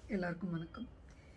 எல்லாருக்கும் வணக்கம்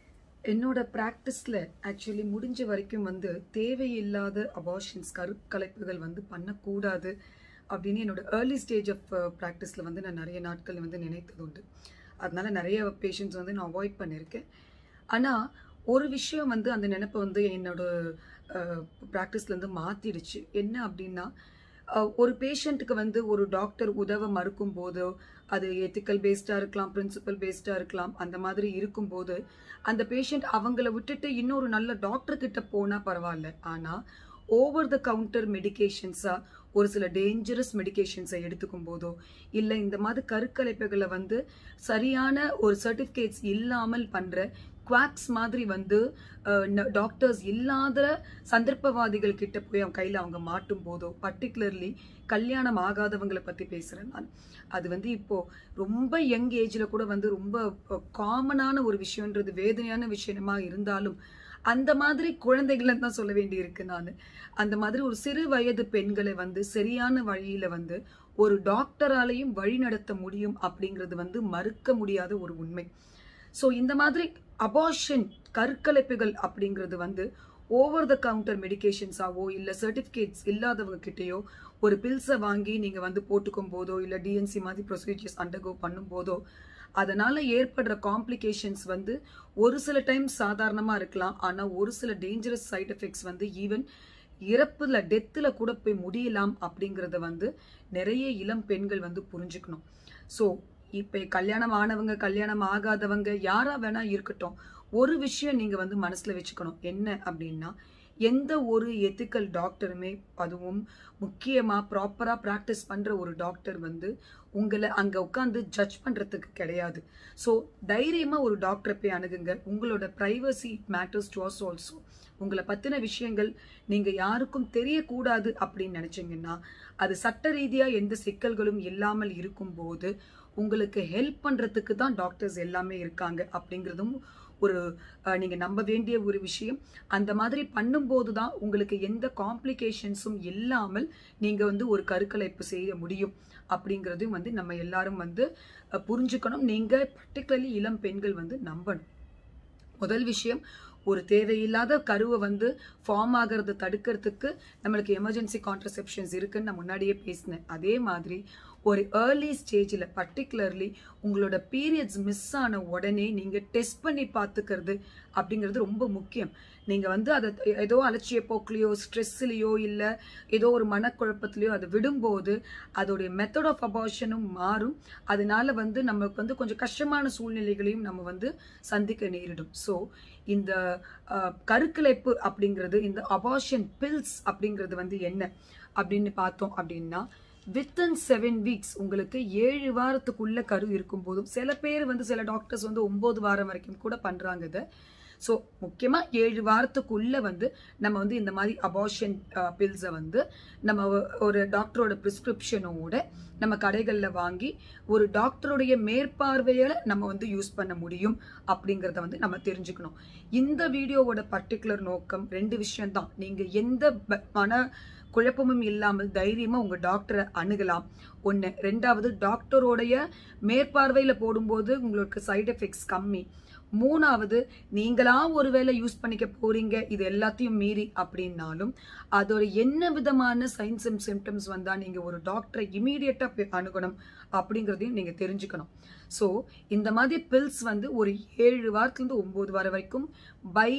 என்னோட ப்ராக்டிஸில் ஆக்சுவலி முடிஞ்ச வரைக்கும் வந்து தேவையில்லாத அபார்ஷன்ஸ் கருக்கலைப்புகள் வந்து பண்ணக்கூடாது அப்படின்னு என்னோட ஏர்லி ஸ்டேஜ் ஆஃப் ப்ராக்டிஸில் வந்து நான் நிறைய நாட்கள் வந்து நினைத்தது உண்டு அதனால நிறைய பேஷண்ட்ஸ் வந்து நான் அவாய்ட் பண்ணியிருக்கேன் ஆனால் ஒரு விஷயம் வந்து அந்த நினைப்பை வந்து என்னோட ப்ராக்டிஸ்லேருந்து மாற்றிடுச்சு என்ன அப்படின்னா அஹ், ஒரு பேஷண்ட்டுக்கு வந்து ஒரு டாக்டர் உதவ மறுக்கும் போதோ அது எத்திக்கல் பேஸ்டாக இருக்கலாம் பிரின்சிபல் பேஸ்டாக இருக்கலாம் அந்த மாதிரி இருக்கும்போது அந்த பேஷண்ட் அவங்கள விட்டுட்டு இன்னொரு நல்ல டாக்டர் கிட்ட போனால் பரவாயில்ல ஆனால் ஓவர் த கவுண்டர் மெடிகேஷன்ஸாக ஒரு சில டேஞ்சரஸ் மெடிகேஷன்ஸை எடுத்துக்கும் போதோ இல்லை இந்த மாதிரி கருக்கலைப்புகளை வந்து சரியான ஒரு சர்டிஃபிகேட்ஸ் இல்லாமல் பண்ணுற குவாக்ஸ் மாதிரி வந்து டாக்டர்ஸ் இல்லாத சந்தர்ப்பவாதிகள் கிட்ட போய் அவங்க கையில் அவங்க மாட்டும் போதோ பர்டிகுலர்லி கல்யாணம் ஆகாதவங்களை பற்றி பேசுகிறேன் நான் அது வந்து இப்போ ரொம்ப யங் ஏஜில் கூட வந்து ரொம்ப காமனான ஒரு விஷயன்றது வேதனையான விஷயமா இருந்தாலும் அந்த மாதிரி குழந்தைகளை தான் சொல்ல வேண்டியிருக்கு நான் அந்த மாதிரி ஒரு சிறு வயது பெண்களை வந்து சரியான வழியில வந்து ஒரு டாக்டராலையும் வழி நடத்த முடியும் அப்படிங்கிறது வந்து மறுக்க முடியாத ஒரு உண்மை ஸோ இந்த மாதிரி அபார்ஷன் கற்கலைப்புகள் அப்படிங்கிறது வந்து ஓவர் த கவுண்டர் மெடிகேஷன்ஸாவோ இல்லை சர்டிஃபிகேட்ஸ் இல்லாதவங்க கிட்டேயோ ஒரு பில்ஸை வாங்கி நீங்கள் வந்து போட்டுக்கும் போதோ இல்லை டிஎன்சி மாதிரி ப்ரொசீஜர்ஸ் அண்டர்கோ பண்ணும் போதோ அதனால ஏற்படுற காம்ப்ளிகேஷன்ஸ் வந்து ஒரு சில டைம் சாதாரணமா இருக்கலாம் ஆனா ஒரு சில டேஞ்சரஸ் சைடு எஃபெக்ட்ஸ் வந்து ஈவன் இறப்புல டெத்துல கூட போய் முடியலாம் அப்படிங்கறத வந்து நிறைய இளம் பெண்கள் வந்து புரிஞ்சுக்கணும் ஸோ இப்போ கல்யாணம் ஆனவங்க கல்யாணம் ஆகாதவங்க யாரா வேணா இருக்கட்டும் ஒரு விஷயம் நீங்க வந்து மனசுல வச்சுக்கணும் என்ன அப்படின்னா எந்த ஒரு எத்திக்கல் டாக்டருமே அதுவும் முக்கியமா ப்ராப்பரா ப்ராக்டிஸ் பண்ற ஒரு டாக்டர் வந்து உங்களை அங்க உட்காந்து ஜட்ஜ் பண்றதுக்கு கிடையாது ஸோ தைரியமா ஒரு டாக்டரை போய் அணுகுங்க உங்களோட privacy matters to us also உங்களை பத்தின விஷயங்கள் நீங்க யாருக்கும் தெரியக்கூடாது அப்படின்னு நினைச்சீங்கன்னா அது சட்ட ரீதியா எந்த சிக்கல்களும் இல்லாமல் இருக்கும்போது உங்களுக்கு ஹெல்ப் பண்றதுக்கு தான் டாக்டர்ஸ் எல்லாமே இருக்காங்க அப்படிங்கிறதும் ஒரு அஹ், நீங்க நம்ப வேண்டிய ஒரு விஷயம் அந்த மாதிரி பண்ணும்போது தான் உங்களுக்கு எந்த காம்ப்ளிகேஷன்ஸும் இல்லாமல் நீங்க வந்து ஒரு கருக்கலைப்பு செய்ய முடியும் அப்படிங்கிறதையும் வந்து நம்ம எல்லாரும் வந்து அஹ், புரிஞ்சுக்கணும் நீங்க பர்டிகுலர்லி இளம் பெண்கள் வந்து நம்பணும் முதல் விஷயம் ஒரு தேவையில்லாத கருவை வந்து ஃபார்ம் ஆகிறத தடுக்கிறதுக்கு நம்மளுக்கு எமர்ஜென்சி கான்ட்ரசெப்ஷன்ஸ் இருக்குன்னு நான் முன்னாடியே பேசினேன் அதே மாதிரி ஒரு ஏர்லி ஸ்டேஜில் பர்டிகுலர்லி உங்களோட பீரியட்ஸ் மிஸ் ஆன உடனே நீங்கள் டெஸ்ட் பண்ணி பார்த்துக்கிறது அப்படிங்கிறது ரொம்ப முக்கியம் நீங்கள் வந்து அதை ஏதோ அலட்சிய போக்குலையோ ஸ்ட்ரெஸ்லையோ இல்லை ஏதோ ஒரு மனக்குழப்பத்திலையோ அதை விடும்போது அதோடைய மெத்தட் ஆஃப் அபார்ஷனும் மாறும் அதனால வந்து நமக்கு வந்து கொஞ்சம் கஷ்டமான சூழ்நிலைகளையும் நம்ம வந்து சந்திக்க நேரிடும் ஸோ இந்த அஹ், கருக்கலைப்பு அப்படிங்கிறது இந்த அபார்ஷன் பில்ஸ் அப்படிங்கிறது வந்து என்ன அப்படின்னு பார்த்தோம் அப்படின்னா வித்தின் செவன் வீக்ஸ் உங்களுக்கு ஏழு வாரத்துக்குள்ள கரு இருக்கும் போதும் சில பேர் வந்து சில டாக்டர்ஸ் வந்து ஒன்பது வாரம் வரைக்கும் கூட பண்றாங்க இதை ஸோ முக்கியமாக ஏழு வாரத்துக்குள்ள வந்து நம்ம வந்து இந்த மாதிரி அபார்ஷன் பில்ஸை வந்து நம்ம ஒ- ஒரு டாக்டரோட ப்ரிஸ்கிரிப்ஷனோட நம்ம கடைகளில் வாங்கி ஒரு டாக்டருடைய மேற்பார்வையில் நம்ம வந்து யூஸ் பண்ண முடியும் அப்படிங்கிறத வந்து நம்ம தெரிஞ்சுக்கணும் இந்த வீடியோவோட பர்டிகுலர் நோக்கம் ரெண்டு விஷயம்தான் நீங்கள் எந்த ப- மன குழப்பமும் இல்லாமல் தைரியமா உங்க டாக்டரை அணுகலாம் ஒன்று ரெண்டாவது டாக்டரோடைய மேற்பார்வையில போடும்போது உங்களுக்கு சைடு எஃபெக்ட்ஸ் கம்மி மூணாவது நீங்களா ஒருவேளை யூஸ் பண்ணிக்க போறீங்க இது எல்லாத்தையும் மீறி அப்படின்னாலும் அதோட என்ன விதமான சைன்ஸ் அண்ட் சிம்டம்ஸ் வந்தா நீங்க ஒரு டாக்டரை இமீடியட்டா போய் அணுகணும் அப்படிங்கிறதையும் நீங்க தெரிஞ்சுக்கணும் ஸோ இந்த மாதிரி பில்ஸ் வந்து ஒரு ஏழு வாரத்துலேருந்து ஒம்பது வாரம் வரைக்கும் பை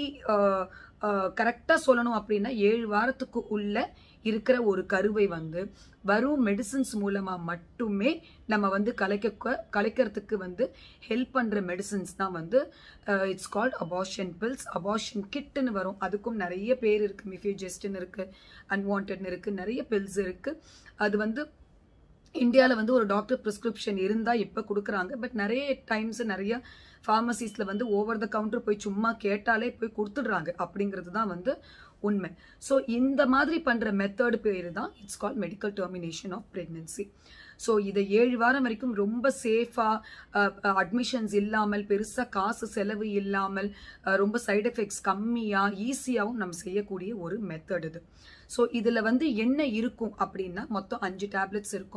கரெக்டாக சொல்லணும் அப்படின்னா ஏழு வாரத்துக்கு உள்ள இருக்கிற ஒரு கருவை வந்து வரும் மெடிசின்ஸ் மூலமா மட்டுமே நம்ம வந்து கலைக்க கலைக்கிறதுக்கு வந்து ஹெல்ப் பண்ற மெடிசின்ஸ் தான் வந்து it's called abortion pills abortion கிட்னு வரும் அதுக்கும் நிறைய பேர் இருக்கு மிஃபியூஜெஸ்ட்னு இருக்கு அன்வான்ட்னு இருக்கு நிறைய பில்ஸ் இருக்கு அது வந்து இந்தியாவில் வந்து ஒரு டாக்டர் ப்ரிஸ்கிரிப்ஷன் இருந்தால் இப்போ கொடுக்குறாங்க பட் நிறைய டைம்ஸ் நிறைய ஃபார்மசிஸில் வந்து ஓவர் த கவுண்டர் போய் சும்மா கேட்டாலே போய் கொடுத்துடுறாங்க அப்படிங்கிறது தான் வந்து உண்மை ஸோ இந்த மாதிரி பண்ணுற மெத்தட் பேர் தான் it's call medical termination of pregnancy so இதை ஏழு வாரம் வரைக்கும் ரொம்ப சேஃபாக அட்மிஷன்ஸ் இல்லாமல் பெருசாக காசு செலவு இல்லாமல் அஹ், ரொம்ப சைடு எஃபெக்ட்ஸ் கம்மியாக ஈஸியாகவும் நம்ம செய்யக்கூடிய ஒரு மெத்தட் இது ஸோ இதில் வந்து என்ன இருக்கும் அப்படின்னா மொத்தம் அஞ்சு டேப்லெட்ஸ் இருக்கும்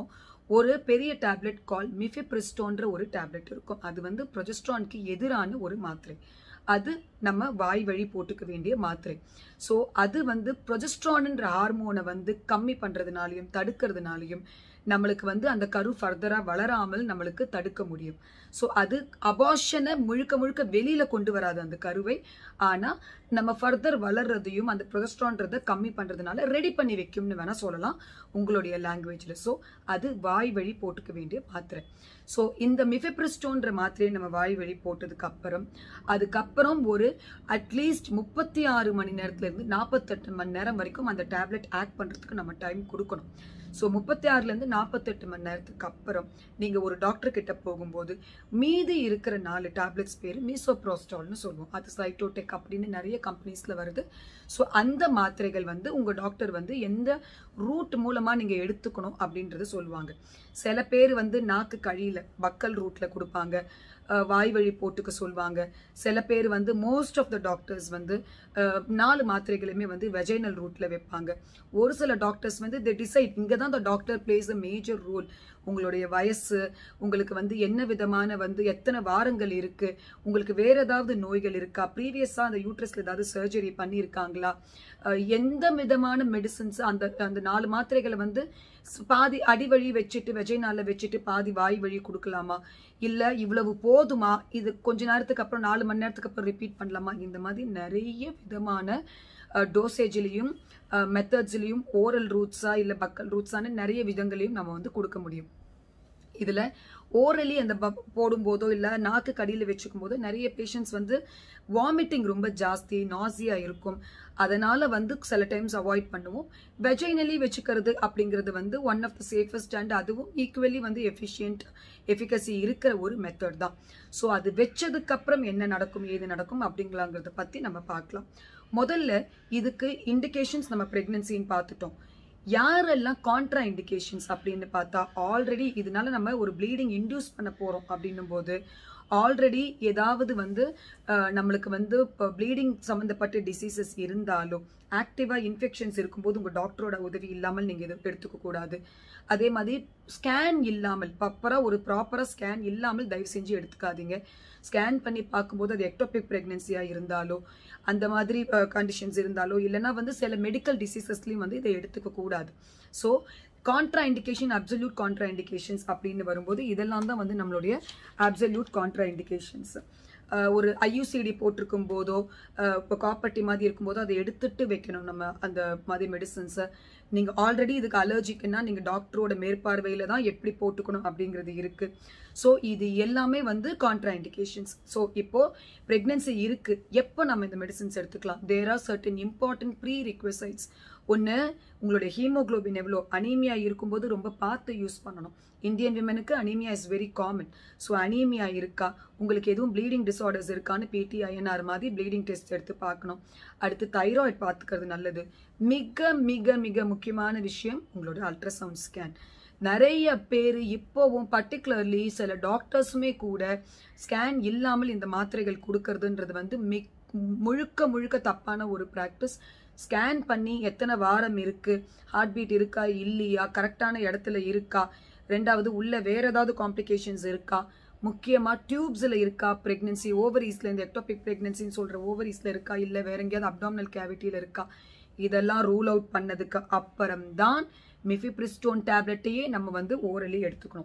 ஒரு பெரிய டேப்லெட் கால் மிஃபிப்ரிஸ்டோன்ற ஒரு டேப்லெட் இருக்கும் அது வந்து ப்ரொஜெஸ்ட்ரானுக்கு எதிரான ஒரு மாத்திரை அது நம்ம வாய் வழி போட்டுக்க வேண்டிய மாத்திரை ஸோ அது வந்து ப்ரொஜெஸ்ட்ரான்ன்ற ஹார்மோனை வந்து கம்மி பண்ணுறதுனாலையும் தடுக்கிறதுனாலையும் நம்மளுக்கு வந்து அந்த கரு ஃபர்தராக வளராமல் நம்மளுக்கு தடுக்க முடியும் ஸோ அது அபாஷனை முழுக்க முழுக்க வெளியில் கொண்டு வராது அந்த கருவை ஆனால் நம்ம ஃபர்தர் வளர்றதையும் அந்த ப்ரொஜெஸ்ட்ரான்றதை கம்மி பண்ணுறதுனால ரெடி பண்ணி வைக்கும்னு வேணால் சொல்லலாம் உங்களுடைய லாங்குவேஜில் ஸோ அது வாய் வழி போட்டுக்க வேண்டிய மாத்திரை ஸோ இந்த மிஃபெப்ரிஸ்டோன்ற மாத்திரையை நம்ம வாய் வழி போட்டதுக்கு அப்புறம் அதுக்கப்புறம் ஒரு அட்லீஸ்ட் முப்பத்தி ஆறு மணி நேரத்துலேருந்து நாற்பத்தெட்டு மணி நேரம் வரைக்கும் அந்த டேப்லெட் ஆக்ட் பண்ணுறதுக்கு நம்ம டைம் கொடுக்கணும் ஸோ முப்பத்தி ஆறுலேருந்து நாற்பத்தெட்டு மணி நேரத்துக்கு அப்புறம் நீங்கள் ஒரு டாக்டர் கிட்ட போகும்போது மீதி இருக்கிற நாலு டேப்லெட்ஸ் பேர் மீசோப்ரோஸ்டால்னு சொல்லுவோம் அது சைட்டோடெக் அப்படின்னு நிறைய கம்பெனிஸில் வருது ஸோ அந்த மாத்திரைகள் வந்து உங்கள் டாக்டர் வந்து எந்த ரூட் மூலமாக நீங்கள் எடுத்துக்கணும் அப்படின்றத சொல்லுவாங்க சில பேர் வந்து நாக்கு கழியில் பக்கல் ரூட்டில் கொடுப்பாங்க அஹ், வாய் வழி போட்டுக்க சொல்லுவாங்க சில பேர் வந்து மோஸ்ட் ஆஃப் த டாக்டர்ஸ் வந்து அஹ், நாலு மாத்திரைகளுமே வந்து வெஜைனல் ரூட்ல வைப்பாங்க ஒரு சில டாக்டர்ஸ் வந்து தி டிசைட் இங்கே தான் the doctor plays a major role உங்களுடைய வயசு உங்களுக்கு வந்து என்ன விதமான வந்து எத்தனை வாரங்கள் இருக்கு உங்களுக்கு வேற ஏதாவது நோய்கள் இருக்கா ப்ரீவியஸாக அந்த யூட்ரஸ்ல ஏதாவது சர்ஜரி பண்ணியிருக்காங்களா அஹ், எந்த விதமான மெடிசின்ஸ் அந்த அந்த நாலு மாத்திரைகளை வந்து ஸ்- பாதி அடிவழி வச்சுட்டு வெஜைனால வச்சுட்டு பாதி வாய் வழி கொடுக்கலாமா இல்ல இவ்வளவு போதுமா இது கொஞ்ச நேரத்துக்கு அப்புறம் நாலு மணி நேரத்துக்கு அப்புறம் ரிப்பீட் பண்ணலாமா இந்த மாதிரி நிறைய விதமான டோசேஜ்லேயும் மெத்தட்ஸ்லேயும் ஓரல் ரூட்ஸா இல்லை பக்கல் ரூட்ஸான நிறைய விதங்களையும் நம்ம வந்து கொடுக்க முடியும் இதுல ஓரலி அந்த ப- போடும்போதோ இல்ல நாக்கு கடியில வச்சுக்கும் போதோ நிறைய பேஷண்ட்ஸ் வந்து வாமிட்டிங் ரொம்ப ஜாஸ்தி நாசியா இருக்கும் அதனால வந்து சில டைம்ஸ் அவாய்ட் பண்ணுவோம் வெஜைனலி வச்சுக்கிறது அப்படிங்கிறது வந்து one of the safest and அதுவும் ஈக்குவலி வந்து எஃபிஷியன்ட் எஃபிகசி இருக்கிற ஒரு மெத்தட் தான் ஸோ அது வச்சதுக்கு அப்புறம் என்ன நடக்கும் ஏது நடக்கும் அப்படிங்களாங்கிறத பத்தி நம்ம பார்க்கலாம் முதல்ல இதுக்கு இண்டிகேஷன்ஸ் நம்ம பிரெக்னன்சின்னு பார்த்துட்டோம் யாரெல்லாம் கான்ட்ரா இண்டிகேஷன்ஸ் அப்படின்னு பார்த்தா ஆல்ரெடி இதனால நம்ம ஒரு ப்ளீடிங் இன்டியூஸ் பண்ண போறோம் அப்படின்னும் போது ஆல்ரெடி ஏதாவது வந்து அஹ், நம்மளுக்கு வந்து இப்போ ப்ளீடிங் சம்மந்தப்பட்ட டிசீசஸ் இருந்தாலும் ஆக்டிவாக இன்ஃபெக்ஷன்ஸ் இருக்கும்போது உங்கள் டாக்டரோட உதவி இல்லாமல் நீங்கள் இதை எடுத்துக்க கூடாது அதே மாதிரி ஸ்கேன் இல்லாமல் ப்ராப்பராக ஒரு ப்ராப்பராக ஸ்கேன் இல்லாமல் தயவு செஞ்சு எடுத்துக்காதீங்க ஸ்கேன் பண்ணி பார்க்கும்போது அது எக்டோபிக் ப்ரெக்னென்சியாக இருந்தாலோ அந்த மாதிரி கண்டிஷன்ஸ் இருந்தாலோ இல்லைன்னா வந்து சில மெடிக்கல் டிசீசஸ்லையும் வந்து இதை எடுத்துக்க கூடாது so contraindication absolute contraindications அப்படின்னு வரும்போது இதெல்லாம் தான் வந்து நம்மளுடைய அப்சல்யூட் கான்ட்ரா இண்டிகேஷன்ஸ் ஒரு ஐயூசிடி போட்டிருக்கும் போதோ அஹ், இப்போ காப்பர்ட்டி மாதிரி இருக்கும்போதோ அதை எடுத்துட்டு வைக்கணும் நம்ம அந்த மாதிரி மெடிசன்ஸை நீங்கள் ஆல்ரெடி இதுக்கு அலர்ஜிக்குன்னா நீங்கள் டாக்டரோட மேற்பார்வையில் தான் எப்படி போட்டுக்கணும் அப்படிங்கிறது இருக்கு ஸோ இது எல்லாமே வந்து கான்ட்ரா இண்டிகேஷன்ஸ் ஸோ இப்போ ப்ரெக்னென்சி இருக்கு எப்போ நம்ம இந்த மெடிசன்ஸ் எடுத்துக்கலாம் there are certain important prerequisites ஒன்று உங்களுடைய ஹீமோகுளோபின் எவ்வளோ அனீமியா இருக்கும்போது ரொம்ப பார்த்து யூஸ் பண்ணணும் இந்தியன் விமனுக்கு anaemia is very common so anaemia இருக்கா உங்களுக்கு எதுவும் ப்ளீடிங் டிசார்டர்ஸ் இருக்கான்னு பிடி ஐஎன்ஆர் மாதிரி ப்ளீடிங் டெஸ்ட் எடுத்து பார்க்கணும் அடுத்து தைராய்டு பார்த்துக்கிறது நல்லது மிக மிக மிக முக்கியமான விஷயம் உங்களோட அல்ட்ராசவுண்ட் ஸ்கேன் நிறைய பேர் இப்போவும் பர்டிகுலர்லி சில டாக்டர்ஸுமே கூட ஸ்கேன் இல்லாமல் இந்த மாத்திரைகள் கொடுக்கறதுன்றது வந்து மிக் முழுக்க முழுக்க தப்பான ஒரு ப்ராக்டிஸ் ஸ்கேன் பண்ணி எத்தனை வாரம் இருக்கு ஹார்ட் பீட் இருக்கா இல்லையா கரெக்டான இடத்துல இருக்கா ரெண்டாவது உள்ள வேற ஏதாவது காம்ப்ளிகேஷன்ஸ் இருக்கா முக்கியமா டியூப்ஸ்ல இருக்கா பிரெக்னன்சி ஓவரீஸ்ல இந்த எக்டோபிக் பிரெக்னன்சின்னு சொல்ற ஓவரீஸ்ல இருக்கா இல்ல வேற எங்கேயாவது அப்டாமினல் கேவிட்டியில இருக்கா இதெல்லாம் ரூல் அவுட் பண்ணதுக்கு அப்புறம் தான் மிஃபிப்ரிஸ்டோன் டேப்லெட்டையே நம்ம வந்து ஓரலி எடுத்துக்கணும்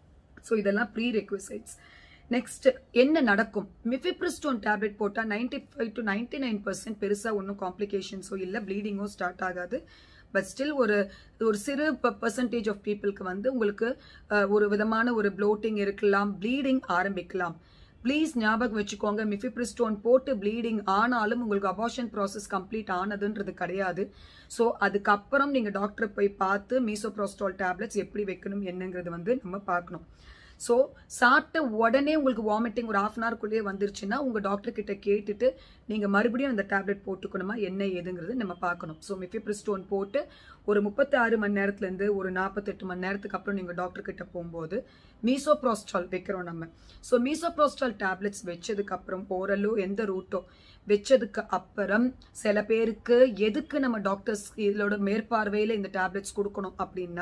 ஸோ இதெல்லாம் ப்ரீ ரெக்வசைட்ஸ் நெக்ஸ்ட் என்ன நடக்கும் மிஃபிப்ரிஸ்டோன் டேப்லெட் போட்டால் ninety five to ninety nine percent பெருசாக ஒன்றும் காம்ப்ளிகேஷன்ஸோ இல்லை ப்ளீடிங்கோ ஸ்டார்ட் ஆகாது பட் ஸ்டில் ஒரு ஒரு சிறு பர்சன்டேஜ் ஆஃப் பீப்புளுக்கு வந்து உங்களுக்கு அஹ், ஒரு விதமான ஒரு ப்ளோட்டிங் இருக்கலாம் ப்ளீடிங் ஆரம்பிக்கலாம் ப்ளீஸ் ஞாபகம் வச்சுக்கோங்க மிஃபிப்ரிஸ்டோன் போட்டு ப்ளீடிங் ஆனாலும் உங்களுக்கு அபார்ஷன் ப்ராசஸ் கம்ப்ளீட் ஆனதுன்றது கிடையாது ஸோ அதுக்கப்புறம் நீங்கள் டாக்டரை போய் பார்த்து மீசோப்ரோஸ்டால் டேப்லெட்ஸ் எப்படி வைக்கணும் என்னங்கிறது வந்து நம்ம பார்க்கணும் ஸோ சாப்பிட்ட உடனே உங்களுக்கு வாமிட்டிங் ஒரு ஹாஃப் அன் ஹவர்க்குள்ளேயே வந்துருச்சுன்னா உங்கள் டாக்டர் கிட்ட கேட்டுட்டு நீங்கள் மறுபடியும் அந்த டேப்லெட் போட்டுக்கணுமா என்ன ஏதுங்கிறது நம்ம பார்க்கணும் ஸோ மிஃபிப்ரிஸ்டோன் போட்டு ஒரு முப்பத்தி ஆறு மணி நேரத்துலேருந்து ஒரு நாற்பத்தெட்டு மணி நேரத்துக்கு அப்புறம் நீங்கள் டாக்டர் கிட்ட போகும்போது மீசோப்ரோஸ்டால் வைக்கிறோம் நம்ம ஸோ மீசோப்ரோஸ்டால் டேப்லெட்ஸ் வச்சதுக்கு அப்புறம் ஓரலோ எந்த ரூட்டோ வச்சதுக்கு அப்புறம் சில பேருக்கு எதுக்கு நம்ம டாக்டர்ஸ் இதோட மேற்பார்வையில் இந்த டேப்லெட்ஸ் கொடுக்கணும் அப்படின்னா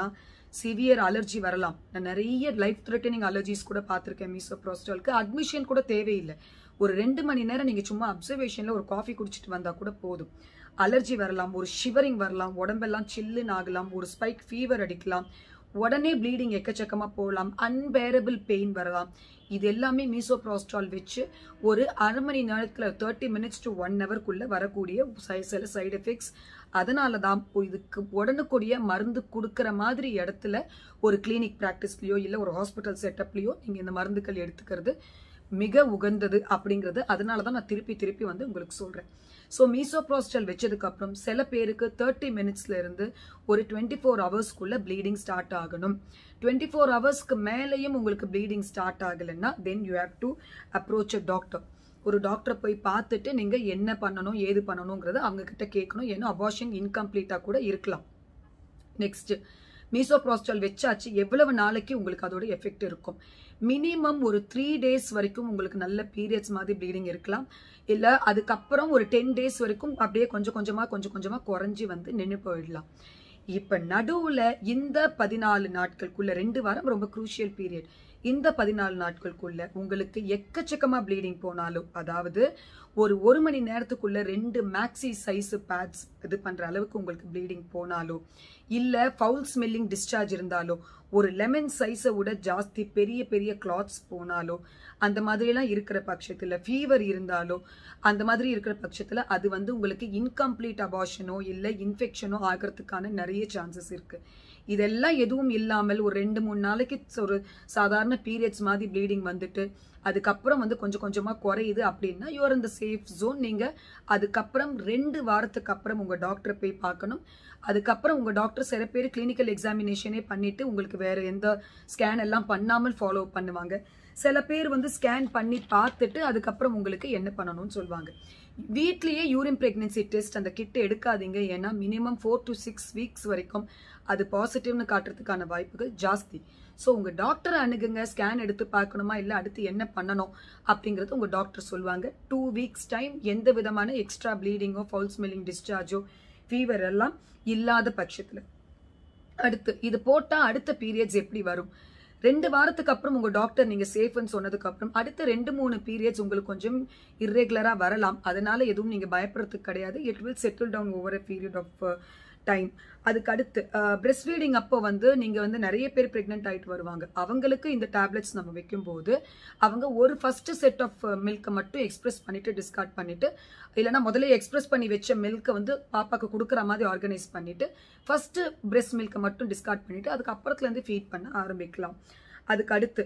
சிவியர் அலர்ஜி வரலாம் நான் நிறைய லைஃப் த்ரெட்டனிங் அலர்ஜிஸ் கூட பார்த்துருக்கேன் மீசோப்ரோஸ்டாலுக்கு அட்மிஷன் கூட தேவையில்லை ஒரு ரெண்டு மணி நேரம் நீங்கள் சும்மா அப்சர்வேஷனில் ஒரு காஃபி குடிச்சிட்டு வந்தால் கூட போதும் அலர்ஜி வரலாம் ஒரு ஷிவரிங் வரலாம் உடம்பெல்லாம் சில்லுன்னு ஆகலாம் ஒரு ஸ்பைக் ஃபீவர் அடிக்கலாம் உடனே ப்ளீடிங் எக்கச்சக்கமாக போகலாம் அன்பேரபிள் பெயின் வரலாம் இது எல்லாமே மீசோப்ரோஸ்டால் வச்சு ஒரு அரை மணி நேரத்தில் தேர்ட்டி மினிட்ஸ் டு ஒன் ஹவர்க்குள்ளே வரக்கூடிய சை- சில சைடு எஃபெக்ட்ஸ் அதனால தான் இதுக்கு உடனுக்குரிய மருந்து கொடுக்குற மாதிரி இடத்துல ஒரு கிளினிக் ப்ராக்டிஸ்லையோ இல்லை ஒரு ஹாஸ்பிட்டல் செட்டப்லையோ நீங்கள் இந்த மருந்துகள் எடுத்துக்கிறது மிக உகந்தது அப்படிங்கிறது அதனால தான் நான் திருப்பி திருப்பி வந்து உங்களுக்கு சொல்கிறேன் ஸோ மீசோப்ரோஸ்டல் வச்சதுக்கப்புறம் சில பேருக்கு தேர்ட்டி மினிட்ஸ்ல இருந்து ஒரு டுவெண்ட்டி ஃபோர் ஹவர்ஸ்க்குள்ள ப்ளீடிங் ஸ்டார்ட் ஆகணும் டுவெண்ட்டி ஃபோர் ஹவர்ஸ்க்கு மேலேயும் உங்களுக்கு ப்ளீடிங் ஸ்டார்ட் ஆகலைன்னா then you have to approach a doctor ஒரு டாக்டரை போய் பார்த்துட்டு நீங்கள் என்ன பண்ணணும் ஏது பண்ணணுங்கிறத அவங்க கிட்ட கேட்கணும் ஏன்னா அபார்ஷன் இன்கம்ப்ளீட்டாக கூட இருக்கலாம் நெக்ஸ்ட் மீசோப்ரோஸ்டால் வச்சாச்சு எவ்வளவு நாளைக்கு உங்களுக்கு அதோட எஃபெக்ட் இருக்கும் மினிமம் ஒரு த்ரீ டேஸ் வரைக்கும் உங்களுக்கு நல்ல பீரியட்ஸ் மாதிரி ப்ளீடிங் இருக்கலாம் இல்லை அதுக்கப்புறம் ஒரு டென் டேஸ் வரைக்கும் அப்படியே கொஞ்சம் கொஞ்சமாக கொஞ்சம் கொஞ்சமாக குறைஞ்சி வந்து நின்று போயிடலாம் இப்போ நடுவில் இந்த பதினாலு நாட்களுக்குள்ள ரெண்டு வாரம் ரொம்ப குரூஷியல் பீரியட் இந்த பதினாலு நாட்களுக்குள்ள உங்களுக்கு எக்கச்சக்கமாக ப்ளீடிங் போனாலும் அதாவது ஒரு ஒரு மணி நேரத்துக்குள்ள ரெண்டு மேக்ஸி சைஸ் பேட்ஸ் இது பண்ணுற அளவுக்கு உங்களுக்கு ப்ளீடிங் போனாலோ இல்லை ஃபவுல் ஸ்மெல்லிங் டிஸ்சார்ஜ் இருந்தாலோ ஒரு லெமன் சைஸை விட ஜாஸ்தி பெரிய பெரிய கிளாத்ஸ் போனாலோ அந்த மாதிரிலாம் இருக்கிற பட்சத்தில் ஃபீவர் இருந்தாலோ அந்த மாதிரி இருக்கிற பட்சத்தில் அது வந்து உங்களுக்கு இன்கம்ப்ளீட் அபார்ஷனோ இல்லை இன்ஃபெக்ஷனோ ஆகிறதுக்கான நிறைய சான்சஸ் இருக்கு இதெல்லாம் எதுவும் இல்லாமல் ஒரு ரெண்டு மூணு நாளைக்கு ஒரு சாதாரண பீரியட்ஸ் மாதிரி ப்ளீடிங் வந்துட்டு அதுக்கப்புறம் வந்து கொஞ்சம் கொஞ்சமாக குறையுது அப்படின்னா யுவர் இந்த சேஃப் ஜோன் நீங்கள் அதுக்கப்புறம் ரெண்டு வாரத்துக்கு அப்புறம் உங்கள் டாக்டரை போய் பார்க்கணும் அதுக்கப்புறம் உங்கள் டாக்டர் சில பேர் கிளினிக்கல் எக்ஸாமினேஷனே பண்ணிட்டு உங்களுக்கு வேற எந்த ஸ்கேன் எல்லாம் பண்ணாமல் ஃபாலோ பண்ணுவாங்க சில பேர் வந்து ஸ்கேன் பண்ணி பார்த்துட்டு அதுக்கப்புறம் உங்களுக்கு என்ன பண்ணணும்னு சொல்லுவாங்க வீட்லயே யூரின் பிரெக்னன்சி டெஸ்ட் அந்த கிட்ட எடுக்காதீங்க ஏன்னா minimum four to six weeks வரைக்கும் அது பாசிட்டிவ்னு காட்டுறதுக்கான வாய்ப்புகள் ஜாஸ்தி ஸோ உங்கள் டாக்டரை அணுகுங்க ஸ்கேன் எடுத்து பார்க்கணுமா இல்லை அடுத்து என்ன பண்ணணும் அப்படிங்கிறது உங்கள் டாக்டர் சொல்லுவாங்க டூ வீக்ஸ் டைம் எந்த விதமான எக்ஸ்ட்ரா ப்ளீடிங்கோ ஃபவுல் ஸ்மெல்லிங் டிஸ்சார்ஜோ ஃபீவர் எல்லாம் இல்லாத பட்சத்தில் அடுத்து இது போட்டால் அடுத்த பீரியட்ஸ் எப்படி வரும் ரெண்டு வாரத்துக்கு அப்புறம் உங்க டாக்டர் நீங்க சேஃப்னு சொன்னதுக்கு அப்புறம் அடுத்த ரெண்டு மூணு பீரியட்ஸ் உங்களுக்கு கொஞ்சம் இர்ரெகுலரா வரலாம் அதனால எதுவும் நீங்க பயப்படுறதுக்கு கிடையாது it will settle down over a period of time அதுக்கு அடுத்து பிரெஸ்ட் ஃபீடிங் அப்போ வந்து நீங்கள் வந்து நிறைய பேர் ப்ரெக்னென்ட் ஆகிட்டு வருவாங்க அவங்களுக்கு இந்த டேப்லெட்ஸ் நம்ம வைக்கும்போது அவங்க ஒரு ஃபர்ஸ்ட் செட் ஆஃப் மில்க்கை மட்டும் எக்ஸ்பிரஸ் பண்ணிட்டு டிஸ்கார்ட் பண்ணிட்டு இல்லைனா முதல்ல எக்ஸ்பிரஸ் பண்ணி வச்ச மில்க்கை வந்து பாப்பாக்கு கொடுக்குற மாதிரி ஆர்கனைஸ் பண்ணிட்டு ஃபர்ஸ்ட் பிரெஸ்ட் மில்க்கை மட்டும் டிஸ்கார்ட் பண்ணிட்டு அதுக்கு அப்புறத்துலேருந்து ஃபீட் பண்ண ஆரம்பிக்கலாம் அதுக்கு அடுத்து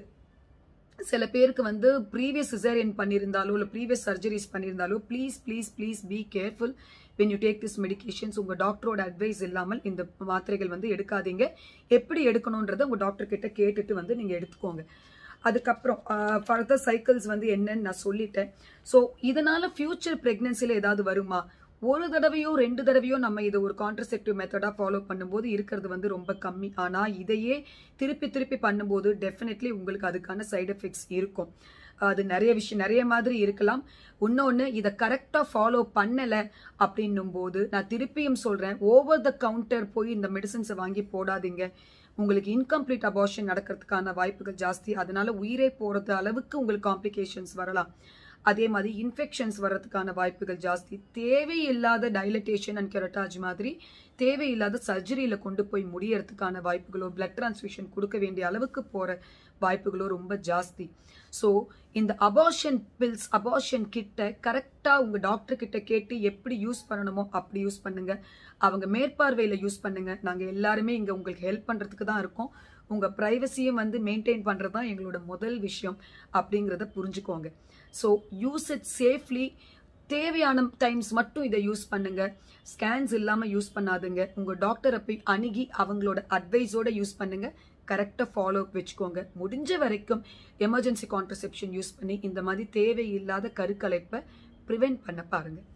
சில பேருக்கு வந்து ப்ரீவியஸ் சிசேரியன் பண்ணியிருந்தாலோ இல்லை ப்ரீவியஸ் சர்ஜரிஸ் பண்ணியிருந்தாலோ please please please be careful when you take this medications உங்கள் டாக்டரோட அட்வைஸ் இல்லாமல் இந்த மாத்திரைகள் வந்து எடுக்காதீங்க எப்படி எடுக்கணுன்றதை உங்கள் டாக்டர் கிட்ட கேட்டுட்டு வந்து நீங்கள் எடுத்துக்கோங்க அதுக்கப்புறம் ஃபர்தர் சைக்கிள்ஸ் வந்து என்னன்னு நான் சொல்லிட்டேன் ஸோ இதனால ஃபியூச்சர் ப்ரெக்னன்சியில் ஏதாவது வருமா ஒரு தடவையோ ரெண்டு தடவையோ நம்ம இதை ஒரு கான்ட்ரசெப்டிவ் மெத்தடாக ஃபாலோ பண்ணும்போது இருக்கிறது வந்து ரொம்ப கம்மி ஆனால் இதையே திருப்பி திருப்பி பண்ணும்போது டெஃபினெட்லி உங்களுக்கு அதுக்கான சைடு எஃபெக்ட்ஸ் இருக்கும் அது நிறைய விஷயம் நிறைய மாதிரி இருக்கலாம் இன்னொன்று இதை கரெக்டாக ஃபாலோ பண்ணலை அப்படின்னும் போது நான் திருப்பியும் சொல்கிறேன் ஓவர் த கவுண்டர் போய் இந்த மெடிசன்ஸை வாங்கி போடாதீங்க உங்களுக்கு இன்கம்ப்ளீட் அபார்ஷன் நடக்கிறதுக்கான வாய்ப்புகள் ஜாஸ்தி அதனால உயிரே போகிறது அளவுக்கு உங்களுக்கு காம்ப்ளிகேஷன்ஸ் வரலாம் அதே மாதிரி இன்ஃபெக்ஷன்ஸ் வர்றதுக்கான வாய்ப்புகள் ஜாஸ்தி தேவையில்லாத டைலட்டேஷன் அண்ட் கெரட்டாஜ் மாதிரி தேவையில்லாத சர்ஜரியில் கொண்டு போய் முடியறதுக்கான வாய்ப்புகளோ பிளட் டிரான்ஸ்ஃபியூஷன் கொடுக்க வேண்டிய அளவுக்கு போகிற வாய்ப்புகளோ ரொம்ப ஜாஸ்தி ஸோ இந்த அபார்ஷன் பில்ஸ் அபார்ஷன் கிட்ட கரெக்டாக உங்கள் டாக்டர் கிட்ட கேட்டு எப்படி யூஸ் பண்ணணுமோ அப்படி யூஸ் பண்ணுங்க அவங்க மேற்பார்வையில் யூஸ் பண்ணுங்க நாங்கள் எல்லாருமே இங்கே உங்களுக்கு ஹெல்ப் பண்ணுறதுக்கு தான் இருக்கோம் உங்கள் ப்ரைவசியும் வந்து மெயின்டைன் பண்ணுறது தான் எங்களோட முதல் விஷயம் அப்படிங்கிறத புரிஞ்சுக்கோங்க ஸோ யூஸ் இட் சேஃப்லி தேவையான டைம்ஸ் மட்டும் இதை யூஸ் பண்ணுங்க ஸ்கேன்ஸ் இல்லாமல் யூஸ் பண்ணாதுங்க உங்கள் டாக்டரை போய் அணுகி அவங்களோட அட்வைஸோட யூஸ் பண்ணுங்க கரெக்டாக ஃபாலோ வச்சுக்கோங்க முடிஞ்ச வரைக்கும் எமர்ஜென்சி கான்ட்ரசெப்ஷன் யூஸ் பண்ணி இந்த மாதிரி தேவையில்லாத கருக்கலைப்பை ப்ரிவென்ட் பண்ண பாருங்கள்